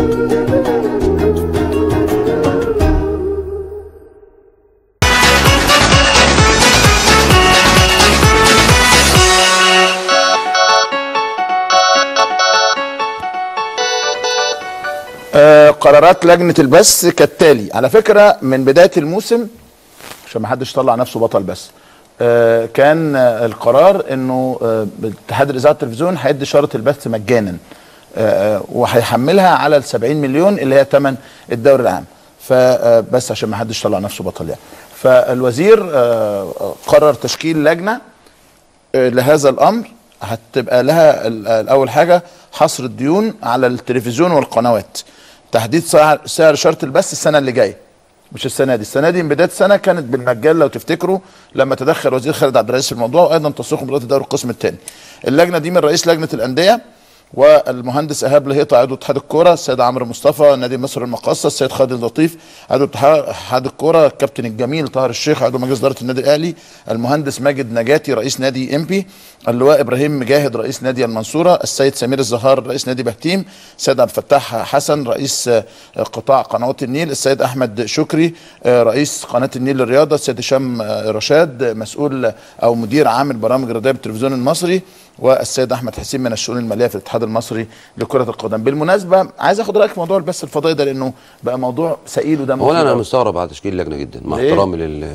آه، قرارات لجنه البث كالتالي على فكره من بدايه الموسم عشان ما حدش يطلع نفسه بطل بس آه، كان آه، القرار انه آه، اتحاد الاذاعه والتلفزيون هيدي شرط البث مجانا آه، آه، وهيحملها على ال 70 مليون اللي هي ثمن الدوري العام فبس عشان ما حدش يطلع نفسه بطل يعني فالوزير آه، قرر تشكيل لجنه آه، لهذا الامر هتبقى لها ال- الاول حاجه حصر الديون على التلفزيون والقنوات تحديد سعر سعر شرط البث السنه اللي جايه مش السنه دي السنه دي من بدايه السنه كانت بالمجان لو تفتكروا لما تدخل وزير خالد عبد الرئيس في الموضوع وايضا تسويق مباريات الدوري القسم الثاني اللجنه دي من رئيس لجنه الانديه والمهندس ايهاب لهيطه عضو اتحاد الكوره السيد عمرو مصطفى نادي مصر المقاصه السيد خالد اللطيف عضو اتحاد الكوره الكابتن الجميل طاهر الشيخ عضو مجلس اداره النادي الاهلي المهندس ماجد نجاتي رئيس نادي امبي اللواء ابراهيم مجاهد رئيس نادي المنصوره السيد سمير الزهار رئيس نادي بهتيم السيد عبد الفتاح حسن رئيس آه، قطاع قنوات النيل السيد احمد شكري آه، رئيس قناه النيل للرياضه السيد هشام آه، رشاد آه، مسؤول او مدير عام البرامج الرياضيه بالتلفزيون المصري والسيد احمد حسين من الشؤون الماليه في الاتحاد المصري لكره القدم بالمناسبه عايز اخد رايك في موضوع البث الفضائي ده لانه بقى موضوع ثقيل وده هو انا مستغرب على تشكيل اللجنه جدا مع ليه؟ احترامي لل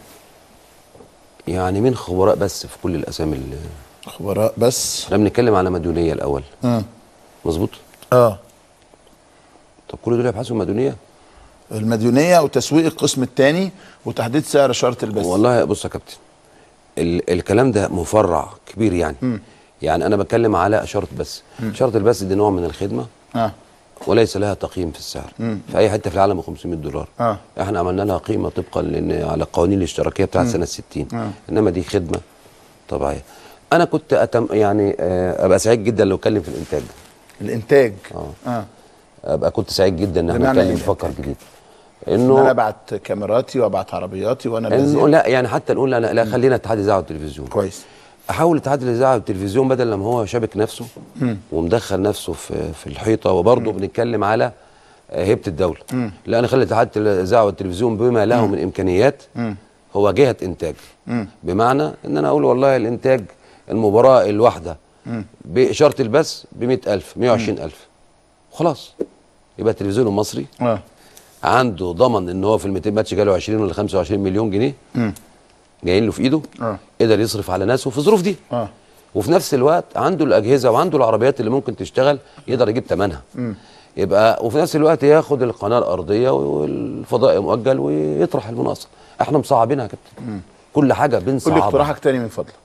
يعني مين خبراء بس في كل الاسامي اللي خبراء بس احنا بنتكلم على مديونيه الاول اه مظبوط اه طب كل دول يبحثوا مديونيه المديونيه وتسويق القسم الثاني وتحديد سعر شرط البث والله بص يا كابتن ال الكلام ده مفرع كبير يعني مم. يعني انا بتكلم على شرط بس شرط البث دي نوع من الخدمه اه وليس لها تقييم في السعر مم. في اي حته في العالم ب 500 دولار اه احنا عملنا لها قيمه طبقا لان على القوانين الاشتراكيه بتاعت سنه 60 آه. انما دي خدمه طبيعيه انا كنت أتم يعني آه، ابقى سعيد جدا لو اتكلم في الانتاج الانتاج اه اه ابقى كنت سعيد جدا ان احنا بمعنى نتكلم إيه في فكر الإنتاج؟ جديد ان انا انه ابعت كاميراتي وابعت عربياتي وانا انه بذيع لا يعني حتى نقول لا, لا خلينا اتحاد الاذاعه والتلفزيون كويس احاول اتحاد الاذاعه والتلفزيون بدل لما هو شابك نفسه ومدخل نفسه في في الحيطه وبرضه بنتكلم على آه، هيبه الدوله لا انا خلي اتحاد الاذاعه والتلفزيون بما له من امكانيات هو جهه انتاج بمعنى ان انا اقول والله الانتاج المباراه الواحده باشاره البث ب 100000 120000 خلاص يبقى التلفزيون المصري اه عنده ضمن ان هو في ال 200 ماتش جاله 20 ولا 25 مليون جنيه جايين له في ايده اه قدر يصرف على ناسه في الظروف دي اه وفي نفس الوقت عنده الاجهزه وعنده العربيات اللي ممكن تشتغل يقدر يجيب ثمنها يبقى وفي نفس الوقت ياخد القناه الارضيه والفضاء مؤجل ويطرح المناقصه احنا مصعبينها يا كابتن كل حاجه قول لي بنصعبها اقتراحك تاني من فضلك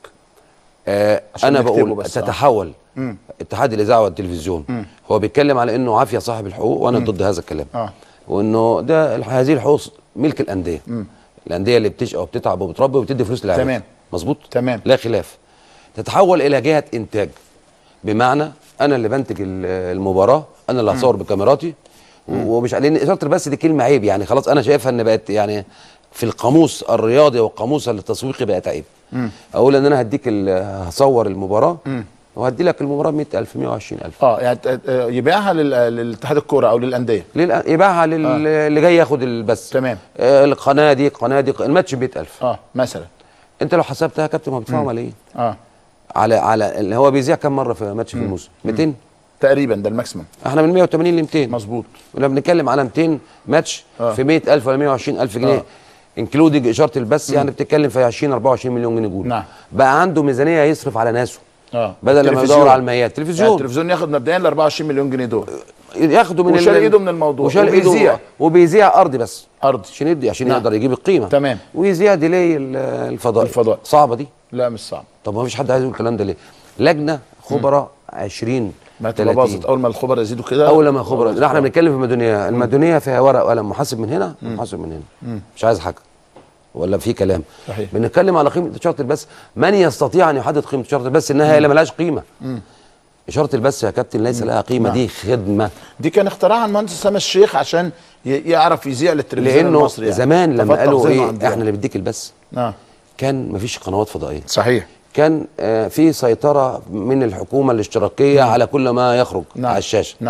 آه عشان انا نكتبه بقول بس، آه. تتحول اتحاد الاذاعه والتلفزيون هو بيتكلم على انه عافيه صاحب الحقوق وانا ضد هذا الكلام اه وانه ده الح- هذه الحقوق ملك الانديه الانديه اللي بتشقى وبتتعب وبتربي وبتدي فلوس للاعيبه تمام. مظبوط تمام. لا خلاف تتحول الى جهه انتاج بمعنى انا اللي بنتج ال- المباراه انا اللي هصور بكاميراتي و- ومش لان اشاره البث دي كلمه عيب يعني خلاص انا شايفها ان بقت يعني في القاموس الرياضي والقاموس التسويقي بقت عيب اقول ان انا هديك ال- هصور المباراه وهدي لك المباراه ب 100000 120000 اه يعني ت- آه، يبيعها لل- للاتحاد الكوره او للانديه للأ- يبيعها لل- اللي جاي ياخد البث تمام. آه القناه دي القناه دي الماتش ب 100000 اه مثلا انت لو حسبتها يا كابتن ما بتدفعهم على ايه؟ اه على على اللي هو بيذيع كم مره في ماتش في الموسم؟ 200 تقريبا ده الماكسيمم احنا من 180 ل 200 مظبوط ولما بنتكلم على 200 ماتش آه. في 100000 ولا 120000 جنيه آه. انكلودنج اشاره البث يعني بتتكلم في 20 24 مليون جنيه جول نعم. بقى عنده ميزانيه يصرف على ناسه اه بدل لما التلفزيون. يدور على الميات يعني تلفزيون التلفزيون ياخد مبدئيا ال 24 مليون جنيه دول ياخده من وشال ال- إيده من الموضوع. وشال وبيذيع. ايده وبيذيع ارضي بس ارضي عشان يدي عشان نعم. يقدر يجيب القيمه تمام. ويذيع ديلي ال- الفضاء الفضاء. صعبه دي لا مش صعب طب ما فيش حد عايز يقول الكلام ده ليه لجنه خبراء 20 ما تبقى 30 باظت اول ما الخبراء يزيدوا كده اول لما خبراء باظت. لا احنا بنتكلم في المدنيه المدنيه فيها ورق وقلم محاسب من هنا محاسب من هنا مش عايز حاجه ولا في كلام صحيح. بنتكلم على قيمه اشاره البث من يستطيع ان يحدد قيمه اشاره البث انها هي اللي ملهاش قيمه اشاره البث يا كابتن ليس لها قيمه نعم. دي خدمه دي كان اختراعها المهندس اسامه الشيخ عشان ي- يعرف يذيع للتلفزيون لانه المصري يعني. زمان لما تفتح قالوا ذهنه ايه عندنا. احنا اللي بنديك البث اه كان مفيش قنوات فضائيه صحيح كان آه، في سيطره من الحكومه الاشتراكيه على كل ما يخرج نعم. على الشاشه نعم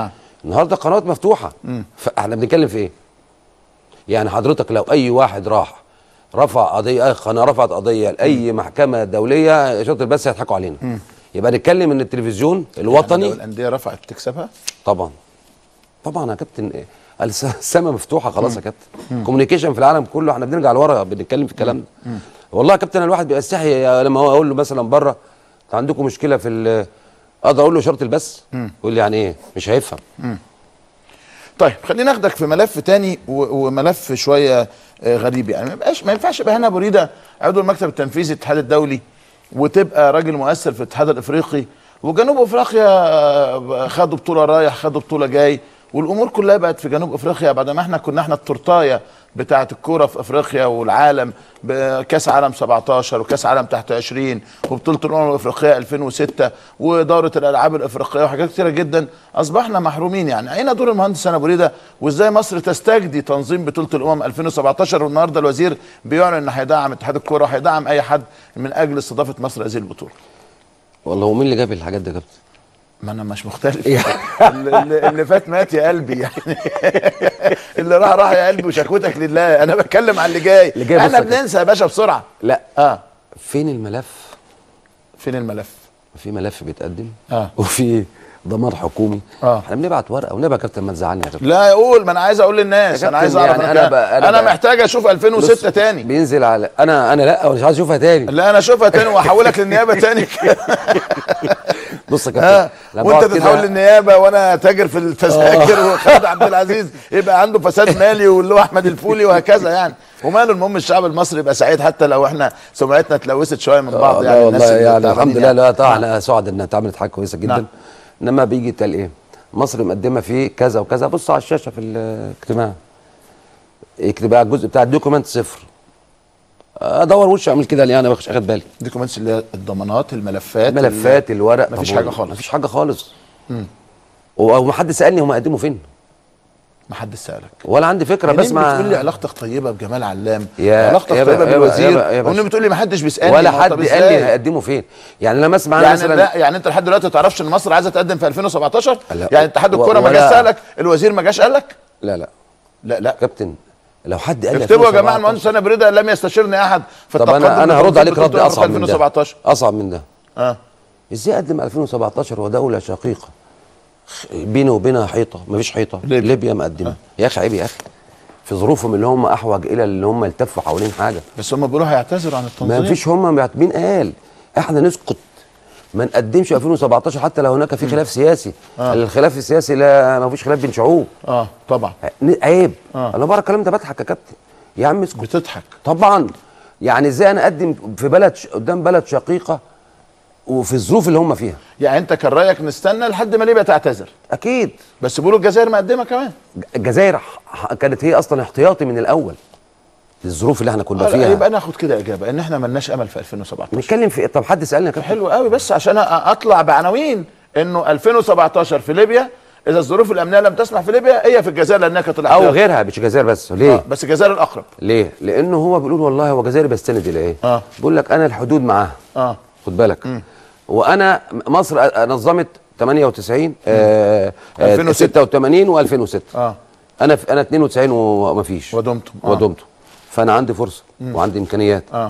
النهارده قنوات مفتوحه فاحنا بنتكلم في ايه يعني حضرتك لو اي واحد راح رفع قضيه اي قناه رفعت قضيه لاي محكمه دوليه شرطه البث هيضحكوا علينا يبقى نتكلم ان التلفزيون الوطني لو الانديه رفعت تكسبها طبعا طبعا يا كابتن إيه؟ الس- السما مفتوحه خلاص يا كابتن كوميونيكيشن في العالم كله احنا بنرجع لورا بنتكلم في الكلام ده والله يا كابتن الواحد بيبقى يستحي لما هو اقول له مثلا بره انتوا عندكم مشكله في ال- اقدر اقول له شرط البث يقول لي يعني ايه مش هيفهم طيب خلينا ناخدك في ملف تاني و- وملف شويه آه، غريب يعني ما يبقاش ما ينفعش يبقى هنا ابو ريده عضو المكتب التنفيذي الاتحاد الدولي وتبقى راجل مؤثر في الاتحاد الافريقي وجنوب افريقيا آه، خدوا بطوله رايح خدوا بطوله جاي والامور كلها بقت في جنوب افريقيا بعد ما احنا كنا احنا التورتايه بتاعه الكوره في افريقيا والعالم بكاس عالم 17 وكاس عالم تحت 20 وبطوله الامم الافريقيه 2006 ودوره الالعاب الافريقيه وحاجات كتيره جدا اصبحنا محرومين يعني اين دور المهندس انا بريده وازاي مصر تستجدي تنظيم بطوله الامم 2017 والنهارده الوزير بيعلن ان هيدعم اتحاد الكوره وهيدعم اي حد من اجل استضافه مصر هذه البطوله والله هو مين اللي جاب الحاجات دي يا كابتن ما انا مش مختلف اللي, اللي- اللي فات مات يا قلبي يعني اللي راح راح يا قلبي وشكوتك لله انا بتكلم على اللي جاي اللي جاي بص احنا يا كابتن. بننسى يا باشا بسرعه لا اه فين الملف فين الملف في ملف بيتقدم آه. وفي ضمان حكومي آه. احنا بنبعت ورقه ونبقى يا كابتن ما تزعلني يا كابتن لا يقول ما انا عايز اقول للناس يا انا عايز كابتن اعرف يعني انا, أنا بقى- أنا انا بقى- محتاج اشوف 2006 بص، تاني بينزل على انا انا لا مش عايز اشوفها تاني لا انا اشوفها تاني واحولك للنيابه تاني بص يا ها كابتن لما وانت بقعد كده- تتحول للنيابه وانا تاجر في التذاكر وخالد عبد العزيز يبقى عنده فساد مالي واللي هو احمد الفولي وهكذا يعني وماله المهم الشعب المصري يبقى سعيد حتى لو احنا سمعتنا اتلوثت شويه من بعض آه، يعني لا الناس والله اللي يعني تعبانين الحمد لله يعني. لا طبعا انا سعد انها اتعملت حاجه كويسه جدا نعم. انما بيجي يتقال ايه مصر مقدمه فيه كذا وكذا بص على الشاشه في الاجتماع اكتب بقى الجزء بتاع الدوكيمنت صفر ادور وش اعمل كده ليه انا مش اخد بالي دوكيومنتس اللي هي الضمانات الملفات الملفات الورق مفيش طب حاجه هو- خالص مفيش حاجه خالص ومحد سالني هم قدموا فين ما حد سالك ولا عندي فكره منين بسمع بتقول لي علاقتك طيبه بجمال علام يا- علاقتك يا طيبه بقى- يا بقى- بالوزير يا بقى- يا باشا. وان بتقول لي ما حدش بيسالني ولا ما هو حد طب قال لي إزاي؟ هيقدموا فين يعني لما اسمع أنا يعني مثلا لا يعني انت لحد دلوقتي ما تعرفش ان مصر عايزه تقدم في 2017 لا. يعني اتحاد و- الكوره ما ولا- جاش سالك الوزير ما جاش قال لك لا لا لا لا كابتن لو حد قال لي اكتبوا يا جماعه 2017 المهندس انا بريده لم يستشيرني احد في طب التقدم انا انا هرد لتنظيم عليك بطولة رد الأمم اصعب في من ده 2017 اصعب من ده اه ازاي اقدم 2017 ودوله شقيقه خ- بيني وبينها حيطه مفيش حيطه ليبيا. ليبيا مقدمه يا اخي عيب يا اخي في ظروفهم اللي هم احوج الى اللي هم يلتفوا حوالين حاجه بس هم بيقولوا هيعتذروا عن التنظيم ما فيش هم بيعت- مين قال احنا نسكت ما نقدمش 2017 حتى لو هناك في خلاف سياسي آه. الخلاف السياسي لا ما فيش خلاف بين شعوب اه طبعا ن- عيب آه. انا بقرا الكلام ده بضحك يا كابتن يا عم اسكت بتضحك طبعا يعني ازاي انا اقدم في بلد ش- قدام بلد شقيقه وفي الظروف اللي هم فيها يعني انت كان رايك نستنى لحد ما ليبيا تعتذر اكيد بس بيقولوا الجزائر مقدمه كمان الجزائر ح- كانت هي اصلا احتياطي من الاول للظروف اللي احنا كنا آه، لا، فيها يبقى ناخد كده اجابه ان احنا ملناش امل في 2017 نتكلم في طب حد سالنا يا كابتن حلو قوي بس عشان أ- اطلع بعناوين انه 2017 في ليبيا اذا الظروف الامنيه لم تسمح في ليبيا هي في الجزائر لانها كانت او الاحتياط. غيرها مش الجزائر بس ليه آه بس الجزائر الاقرب ليه لانه هو بيقول والله هو جزائري بستند الى ايه آه. بيقول لك انا الحدود معاها اه خد بالك وانا مصر نظمت 98 آه، آه، 2006. 86 و2006 اه انا في انا 92 وما فيش ودمتم آه. ودمته فانا عندي فرصه وعندي امكانيات اه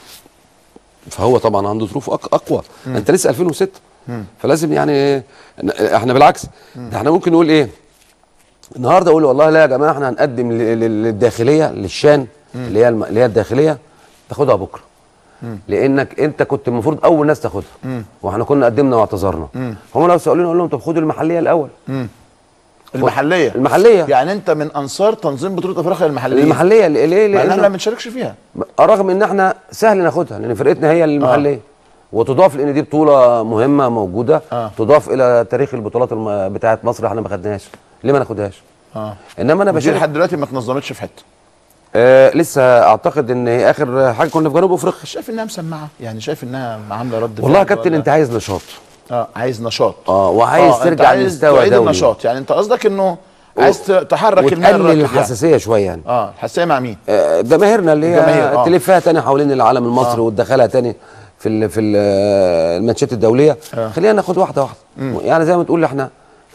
فهو طبعا عنده ظروف أق- اقوى انت لسه 2006 فلازم يعني ن- احنا بالعكس ده احنا ممكن نقول ايه النهارده اقول والله لا يا جماعه احنا هنقدم ل- ل- للداخليه للشان اللي هي الم- اللي هي الداخليه تاخدها بكره لانك انت كنت المفروض اول ناس تاخدها واحنا كنا قدمنا واعتذرنا هم لو سالوني اقول لهم طب خدوا المحليه الاول المحليه المحليه يعني انت من انصار تنظيم بطوله افريقيا المحليه المحليه ليه ليه مع ان احنا ما لأن بنشاركش فيها رغم ان احنا سهل ناخدها لان فرقتنا هي المحليه وتضاف لان دي بطوله مهمه موجوده آه. تضاف الى تاريخ البطولات الم... بتاعه مصر احنا ما خدناهاش ليه ما ناخدهاش اه انما انا دي بشارك لحد دلوقتي ما اتنظمتش في حته آه لسه اعتقد ان هي اخر حاجه كنا في جنوب افريقيا شايف انها مسمعه يعني شايف انها عامله رد والله يا فعل كابتن ولا- انت عايز نشاط اه عايز نشاط اه وعايز أنت ترجع عايز لمستوى تعيد دولي النشاط يعني انت قصدك انه عايز ت- تحرك الماء وتقلل الراكد يعني. الحساسيه شويه يعني اه الحساسيه مع مين؟ آه، جماهيرنا اللي الجماهير، هي آه. تلفها تاني حوالين العالم المصري وتدخلها تاني في ال في ال الماتشات الدوليه آه. خلينا ناخد واحده واحده يعني زي ما تقول احنا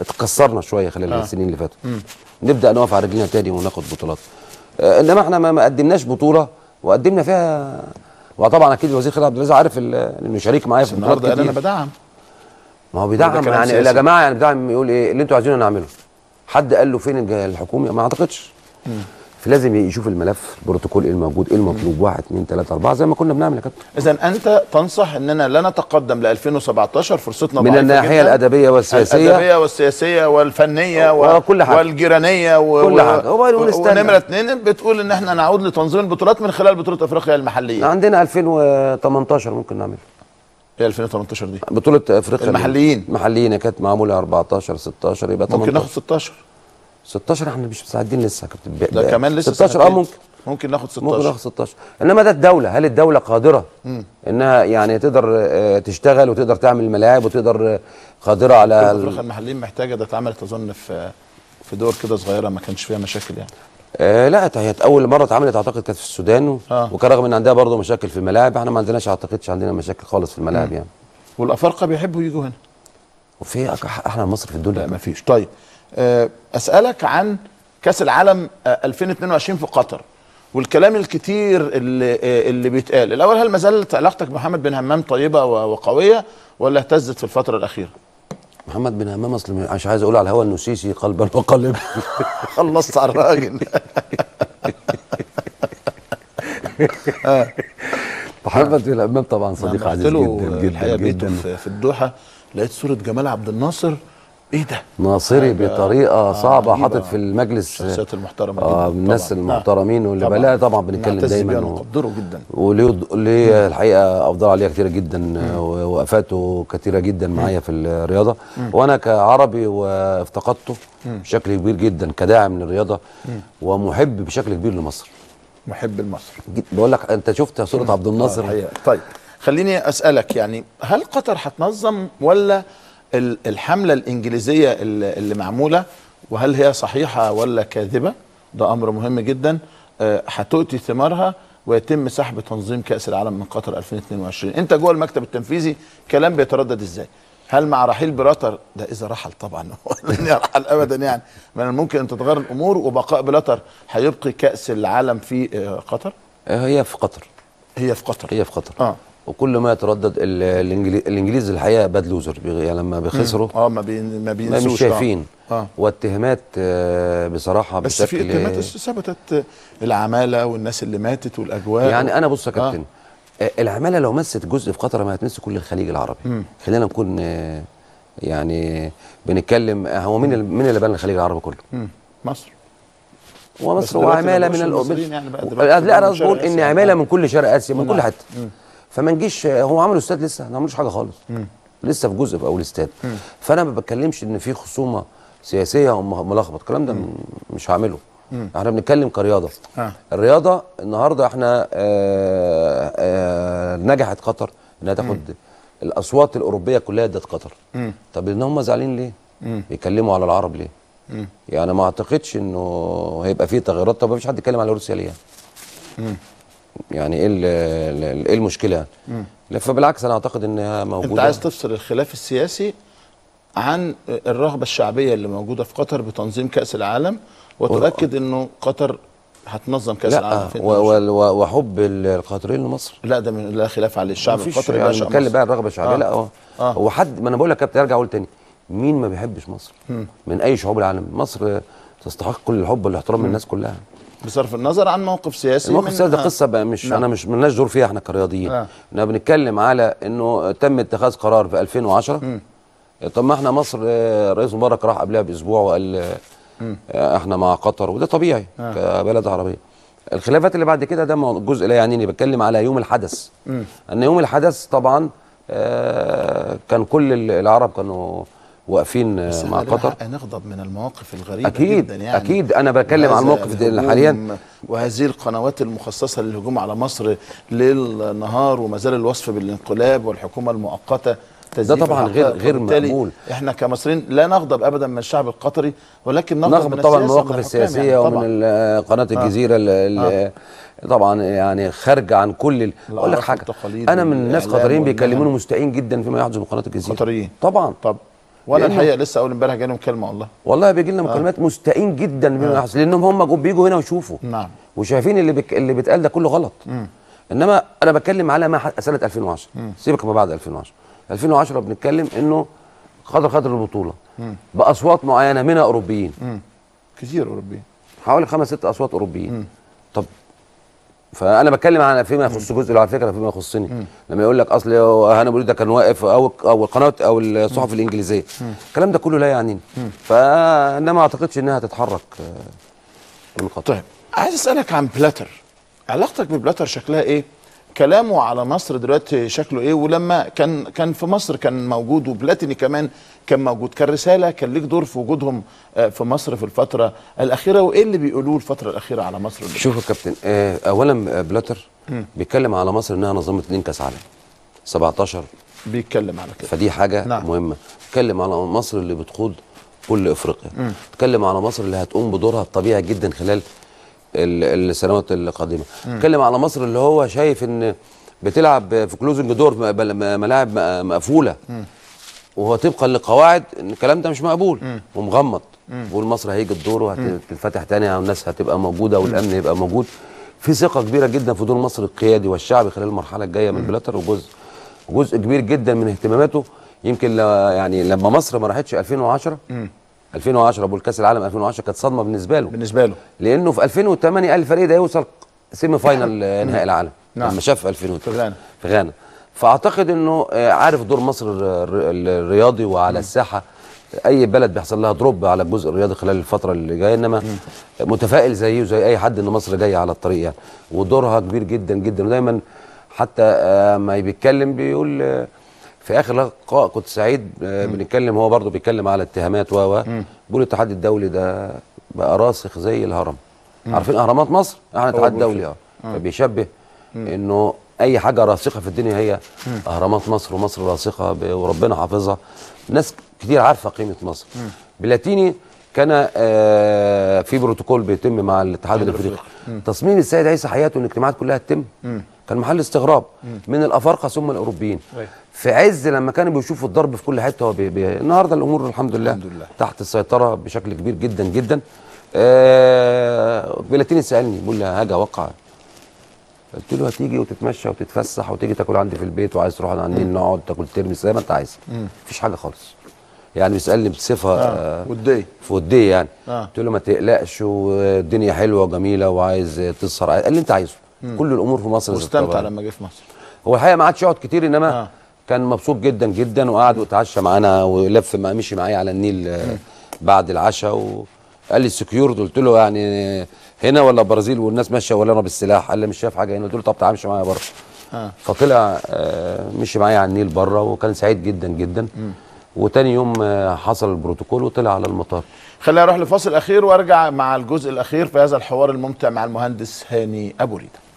اتكسرنا شويه خلال السنين اللي فاتوا نبدا نقف على رجلينا تاني وناخد بطولات آه، انما احنا ما ما قدمناش بطوله وقدمنا فيها وطبعا اكيد الوزير خالد عبد العزيز عارف ال- انه شريك معايا في بطولات النهارده قال انا كتير بدعم ما هو ده بيدعم كلام يعني سياسي. يا جماعه يعني بيدعم يقول ايه اللي انتوا عايزينه نعمله حد قال له فين الج- الحكومه ما اعتقدش فلازم يشوف الملف البروتوكول ايه الموجود ايه المطلوب واحد اثنين ثلاثه اربعه زي ما كنا بنعمل يا كابتن اذا انت تنصح اننا لا نتقدم ل 2017 فرصتنا من ضعيفة الناحيه جداً. الادبيه والسياسيه الادبيه والسياسيه والفنيه و- وكل حاجة. والجيرانيه و... كل حاجة. هو و... ونستنى. ونمره اثنين بتقول ان احنا نعود لتنظيم البطولات من خلال بطوله افريقيا المحليه عندنا 2018 ممكن نعمل ايه 2018 دي بطوله افريقيا المحليين. المحليين كانت معموله 14 16 يبقى ممكن 18 ناخد 16 16 احنا مش مستعدين لسه يا كابتن ده كمان لسه 16 اه سنتين. ممكن ممكن ناخد 16 ممكن ناخد 16 انما ده الدوله هل الدوله قادره انها يعني تقدر آه، تشتغل وتقدر تعمل ملاعب وتقدر آه، قادره على بطولة ال- افريقيا المحليين محتاجه ده اتعملت اظن في في دول كده صغيره ما كانش فيها مشاكل يعني آه لا هي اول مره اتعملت اعتقد كانت في السودان و... آه. وكان رغم ان عندها برضه مشاكل في الملاعب احنا ما عندناش اعتقدش عندنا مشاكل خالص في الملاعب يعني والافارقه بيحبوا يجوا هنا وفي أك- احنا مصر في لا الدنيا ما فيش طيب آه، اسالك عن كاس العالم آه، 2022 في قطر والكلام الكتير اللي آه، اللي بيتقال الاول هل ما زالت علاقتك بمحمد بن همام طيبه و- وقويه ولا اهتزت في الفتره الاخيره محمد بن همام اصل مش عايز اقول على الهوا انه سيسي قلبا وقالبا خلصت على الراجل محمد بن همام طبعا صديق لما عزيز رحت له جدا جدا الحقيقه بيته جدا في, في الدوحه لقيت صوره جمال عبد الناصر ايه ده ناصري حاجة- بطريقه صعبه عجيبة. حاطط في المجلس الشخصيات المحترمه اه جدا من الناس طبعاً. المحترمين واللي طبعاً. بلا طبعا بنتكلم نعتز دايما بيه و... ونقدره جدا وليه ليه الحقيقه افضل عليها كتيره جدا ووقفاته كتيره جدا معايا في الرياضه وانا كعربي وافتقدته بشكل كبير جدا كداعم للرياضه ومحب بشكل كبير لمصر محب لمصر جد- بقول لك انت شفت صوره عبد الناصر الحقيقة. طيب خليني اسالك يعني هل قطر هتنظم ولا ال- الحمله الانجليزيه اللي اللي معموله وهل هي صحيحه ولا كاذبه ده امر مهم جدا آه، هتؤتي ثمارها ويتم سحب تنظيم كاس العالم من قطر 2022 انت جوه المكتب التنفيذي كلام بيتردد ازاي هل مع رحيل براتر ده اذا رحل طبعا لن يرحل ابدا يعني من الممكن ان تتغير الامور وبقاء بلاتر هيبقي كاس العالم في آه، قطر هي في قطر هي في قطر هي في قطر اه وكل ما يتردد ال- الإنجلي- الانجليز الحقيقه باد لوزر يعني لما بيخسروا اه ما بين ما ما بينسوش مش شايفين اه واتهامات آه، بصراحه بس في بشكل اتهامات ثبتت العماله والناس اللي ماتت والاجواء يعني انا بص يا آه. كابتن آه. العماله لو مست جزء في قطر ما هتمس كل الخليج العربي خلينا نكون آه، يعني بنتكلم آه، هو مين ال- مين اللي بنى الخليج العربي كله مم. مصر بس ومصر دلوقتي وعماله ما من بقوش ال- المصريين يعني بقى دلوقتي لا انا من قصدي شرق بقول ان آسيا. عماله آه. من كل شرق اسيا من كل نعم. حته فما نجيش هم عملوا استاد لسه ما عملوش حاجه خالص لسه في جزء في اول استاد فانا ما بتكلمش ان في خصومه سياسيه او م- ملخبط الكلام ده م- مش هعمله احنا بنتكلم كرياضه آه. الرياضه النهارده احنا آه آه نجحت قطر انها تاخد الاصوات الاوروبيه كلها ادت قطر طب ان هم زعلانين ليه؟ بيتكلموا على العرب ليه؟ يعني ما اعتقدش انه هيبقى فيه تغيرات طب ما فيش حد يتكلم على روسيا ليه؟ يعني ايه ال- ال- ايه المشكله؟ لا فبالعكس انا اعتقد انها موجوده انت عايز تفصل الخلاف السياسي عن الرغبه الشعبيه اللي موجوده في قطر بتنظيم كاس العالم وتؤكد انه قطر هتنظم كاس العالم لا في و- و- و- وحب ال- القطريين لمصر لا ده من لا خلاف عليه الشعب مفيش القطري يعني باشا نتكلم مصر. بقى الرغبه الشعبيه آه. لا اه آه. هو حد ما انا بقول لك يا كابتن ارجع اقول تاني مين ما بيحبش مصر؟ من اي شعوب العالم مصر تستحق كل الحب والاحترام من الناس كلها بصرف النظر عن موقف سياسي الموقف من- السياسي ده آه. قصه بقى مش نعم. انا مش ملناش دور فيها احنا كرياضيين آه. احنا بنتكلم على انه تم اتخاذ قرار في 2010 طب ما احنا مصر آه، رئيس مبارك راح قبلها باسبوع وقال آه، احنا مع قطر وده طبيعي كبلد عربيه الخلافات اللي بعد كده ده مو- جزء لا يعنيني بتكلم على يوم الحدث ان يوم الحدث طبعا آه، كان كل ال- العرب كانوا واقفين آه، بس مع احنا لنا قطر حق نغضب من المواقف الغريبه أكيد، جدا يعني أكيد. أنا بتكلم عن وهذا الموقف ده الهجوم حالياً. وهذه القنوات المخصصه للهجوم على مصر ليل نهار وما زال الوصف بالانقلاب والحكومه المؤقته تزييف طبعاً غير- الحقائق. غير وبالتالي مقبول. احنا كمصريين لا نغضب ابدا من الشعب القطري ولكن نغضب, من نغضب طبعا السياسة المواقف ومن الحكام السياسيه يعني ومن طبعاً. ال- قناه الجزيره اللي طبعا يعني خارجه عن كل ال- اقول لك الأعراف حاجه والتقاليد انا من الناس والإعلام قطريين والمهن. بيكلموني مستائين جدا فيما يحدث بقناه الجزيره قطريين طبعا طب وانا لأنه- الحقيقه لسه اول امبارح جالي مكالمه والله والله بيجي لنا مكالمات مستائين جدا بما يحصل لانهم هم جو- بيجوا هنا ويشوفوا نعم. وشايفين اللي بك... اللي بيتقال ده كله غلط انما انا بتكلم على ما ح... سنه 2010 سيبك ما بعد 2010 2010 بنتكلم انه خاطر خاطر البطوله باصوات معينه منها اوروبيين كتير اوروبيين حوالي خمس ست اصوات اوروبيين طب فانا بتكلم عن فيما يخص جزء على فكره فيما يخصني لما يقول لك اصل هنا بوليد ده كان واقف او او القناه او الصحف الانجليزيه الكلام ده كله لا يعنيني فانما ما اعتقدش انها تتحرك آه، من خطر طيب عايز اسالك عن بلاتر علاقتك ببلاتر شكلها ايه كلامه على مصر دلوقتي شكله ايه ولما كان كان في مصر كان موجود وبلاتيني كمان كان موجود كان رساله كان ليك دور في وجودهم آه، في مصر في الفتره الاخيره وايه اللي بيقولوه الفتره الاخيره على مصر دلوقتي؟ شوف يا كابتن آه، اولا آه، بلاتر بيتكلم على مصر انها نظمت اتنين كاس عالم 17 بيتكلم على كده فدي حاجه نعم. نعم. مهمه بيتكلم على مصر اللي بتخوض كل افريقيا بيتكلم على مصر اللي هتقوم بدورها الطبيعي جدا خلال ال- السنوات القادمه بيتكلم على مصر اللي هو شايف ان بتلعب في كلوزنج دور م- بل- م- ملاعب م- مقفوله وهو طبقا لقواعد ان الكلام ده مش مقبول ومغمض بيقول مصر هيجي الدور وهتتفتح تاني والناس هتبقى موجوده والامن هيبقى موجود في ثقه كبيره جدا في دور مصر القيادي والشعبي خلال المرحله الجايه من بلاتر وجزء جزء كبير جدا من اهتماماته يمكن ل- يعني لما مصر ما راحتش 2010 2010 ابو الكاس العالم 2010 كانت صدمه بالنسبه له بالنسبه له لانه في 2008 قال الفريق ده يوصل سيمي فاينال آه، نهائي العالم نعم. لما شاف في 2008 في غانا. في غانا فاعتقد انه آه، عارف دور مصر الر- الر- الرياضي وعلى الساحه اي بلد بيحصل لها دروب على الجزء الرياضي خلال الفتره اللي جايه انما متفائل زيه زي اي حد ان مصر جايه على الطريق يعني ودورها كبير جدا جدا ودايما حتى آه، ما بيتكلم بيقول آه، في اخر لقاء كنت سعيد آه، بنتكلم هو برضه بيتكلم على اتهامات و و بيقول الاتحاد الدولي ده بقى راسخ زي الهرم عارفين اهرامات مصر احنا الاتحاد بيقول الدولي اه فبيشبه انه اي حاجه راسخه في الدنيا هي اهرامات مصر ومصر راسخه ب- وربنا حافظها ناس كتير عارفه قيمه مصر بلاتيني كان آه، في بروتوكول بيتم مع الاتحاد الافريقي تصميم السيد عيسى حياته ان الاجتماعات كلها تتم كان محل استغراب من الافارقه ثم الاوروبيين أيوة. في عز لما كانوا بيشوفوا الضرب في كل حته هو بي بي النهارده الامور الحمد لله, الحمد لله. تحت السيطره بشكل كبير جدا جدا آه بلاتيني سالني بيقول لي هاجي اوقع قلت له هتيجي وتتمشى وتتفسح وتيجي تاكل عندي في البيت وعايز تروح على النيل نقعد تاكل ترمس زي ما انت عايز مفيش حاجه خالص يعني بيسالني بصفه اه آه وديه في وديه يعني آه. قلت له ما تقلقش والدنيا حلوه وجميله وعايز تسهر قال لي اللي انت عايزه كل الامور في مصر زي واستمتع الطبيعي. لما جه في مصر هو الحقيقه ما عادش يقعد كتير انما آه. آه. كان مبسوط جدا جدا وقعد واتعشى معانا ولف ما مشي معايا على النيل آه، بعد العشاء وقال لي السكيورتي قلت له يعني هنا ولا برازيل والناس ماشيه ولا انا بالسلاح قال لي مش شايف حاجه هنا قلت له طب تعالى امشي معايا بره آه. فطلع آه، مشي معايا على النيل بره وكان سعيد جدا جدا وتاني يوم آه، حصل البروتوكول وطلع على المطار خلينا نروح لفاصل اخير وارجع مع الجزء الاخير في هذا الحوار الممتع مع المهندس هاني ابو ريده